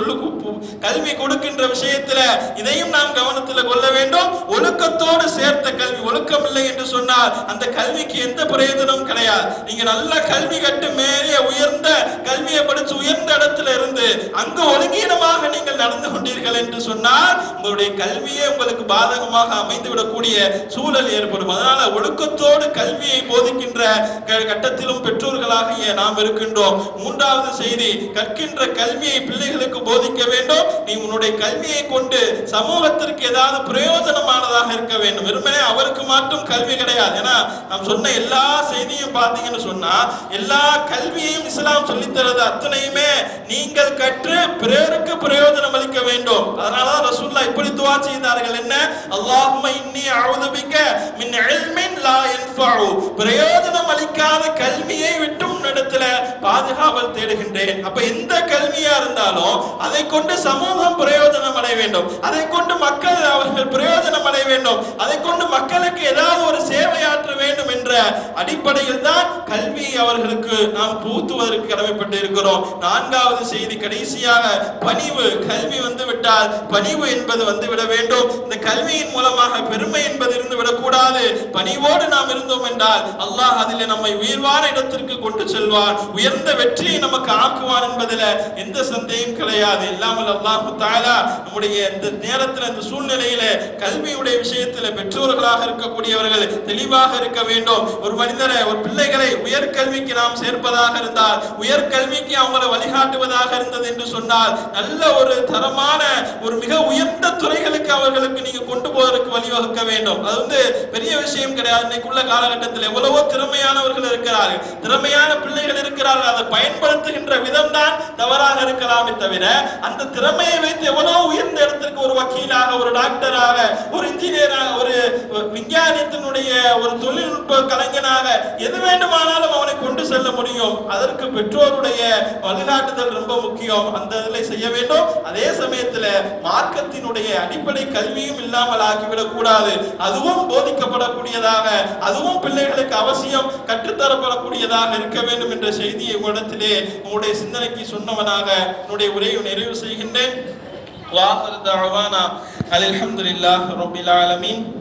கல்வி கொடுக்கின்ற விஷயத்துல இதையும் நாம் கவனத்தில் கொள்ள வேண்டும் ஒழுக்கத்தோடு சேர்த்த கல்வி ஒழுக்கம் இல்லை என்று சொன்னால் அந்த கல்விக்கு எந்த பிரயோஜனமும் கிடையாது நீங்க நல்ல கல்வி கட்டு மேலே உயர்ந்த கல்வியை படிச்சு உயர்ந்த இடத்துல இருந்து அங்கு ஒழுங்கீனமாக நீங்கள் நடந்து கொண்டீர்கள் என்று சொன்னால் உங்களுடைய கல்வியே உங்களுக்கு பாதகமாக அமைந்து விடக்கூடிய சூழல் ஏற்படும் அதனால ஒழுக்கத்தோடு கல்வியை போதிக்கின்ற க- கட்டத்திலும் பெற்றோர்களாகிய நாம் இருக்கின்றோம் மூன்றாவது செய்தி கற்கின்ற கல்வியை பிள்ளைகளுக்கு போதிக்க வேண்டும் நீ உன்னுடைய கல்வியை கொண்டு சமூகத்திற்கு ஏதாவது பிரயோஜனமானதாக இருக்க வேண்டும் வெறுமனே அவருக்கு மட்டும் கல்வி கிடையாது ஏன்னா நாம் சொன்ன எல்லா செய்தியும் பார்த்தீங்கன்னு சொன்னா எல்லா கல்வியையும் இஸ்லாம் சொல்லித்தரது அத்தனையுமே நீங்கள் கற்று பிறருக்கு பிரயோஜனம் அளிக்க வேண்டும் அதனாலதான் ரசூல்லா இப்படி துவா செய்தார்கள் என்ன அல்லாஹும்ம இன்னி அஊது பிக்க மின் இல்மின் லா யன்ஃபஉ பிரயோஜனம் அளிக்காத கல்வியை விட்டு உன்னிடத்துல பாதுகாவல் தேடுகின்றேன் அப்ப எந்த கல்வியா இருந்தாலும் அதை கொண்டு சமூகம் பிரயோஜனம் அடைய வேண்டும் அதை கொண்டு மக்கள் அவர்கள் பிரயோஜனம் அடைய வேண்டும் அதை கொண்டு மக்களுக்கு ஏதாவது ஒரு சேவையாற்ற வேண்டும் என்ற அடிப்படையில் தான் கல்வி அவர்களுக்கு நாம் பூத்துவதற்கு கடமைப்பட்டு இருக்கிறோம் நான்காவது செய்தி கடைசியாக பணிவு கல்வி வந்து விட்டால் பணிவு என்பது வந்து விட வேண்டும் இந்த கல்வியின் மூலமாக பெருமை என்பது இருந்து விடக்கூடாது பணிவோடு நாம் இருந்தோம் என்றால் அல்லாஹ் அதிலே நம்மை உயர்வான இடத்திற்கு கொண்டு செல்வான் உயர்ந்த வெற்றியை நமக்கு ஆக்குவான் என்பதில் எந்த சந்தேகம் கிடையாது இல்லாமல் அல்லாஹ் தாலா நம்முடைய இந்த நேரத்தில் இந்த சூழ்நிலையில கல்வியுடைய விஷயத்தில் பெற்றோர்களாக இருக்கக்கூடியவர்கள் தெளிவாக இருக்க வேண்டும் ஒரு மனிதரை ஒரு பிள்ளைகளை உயர்கல்விக்கு நாம் சேர்ப்பதாக இருந்தால் உயர்கல்விக்கு அவங்களை வழிகாட்டுவதாக இருந்தது என்று சொன்னால் நல்ல ஒரு தரமான ஒரு மிக உயர்ந்த துறைகளுக்கு அவர்களுக்கு நீங்க கொண்டு போவதற்கு வழிவகுக்க வேண்டும் அது வந்து பெரிய விஷயம் கிடையாது இன்னைக்குள்ள காலகட்டத்தில் எவ்வளவோ திறமையானவர்கள் இருக்கிறார்கள் திறமையான பிள்ளைகள் இருக்கிறார்கள் அதை பயன்படுத்துகின்ற விதம் தான் தவறாக இருக்கலாமே தவிர அந்த திறமையை வைத்து எவ்வளவு உயர்ந்த இடத்திற்கு ஒரு வக்கீலாக ஒரு டாக்டராக ஒரு இன்ஜினியராக ஒரு விஞ்ஞானத்தினுடைய ஒரு தொழில்நுட்ப கலைஞனாக எது வேண்டுமானாலும் அவனை கொண்டு செல்ல முடியும் அதற்கு பெற்றோருடைய வழிகாட்டுதல் ரொம்ப முக்கியம் அந்த இதில் செய்ய வேண்டும் அதே சமயத்துல மார்க்கத்தினுடைய அடிப்படை கல்வியும் இல்லாமல் ஆக்கிவிடக் கூடாது அதுவும் போதிக்கப்படக்கூடியதாக அதுவும் பிள்ளைகளுக்கு அவசியம் கற்றுத்தரப்படக்கூடியதாக இருக்க வேண்டும் என்ற செய்தியை உங்களிடத்திலே உங்களுடைய சிந்தனைக்கு சொன்னவனாக என்னுடைய உரையை நிறைவு செய்கின்றேன் வாஹர் தஅவானா அல்ஹம்துலில்லாஹி ரப்பில் ஆலமீன்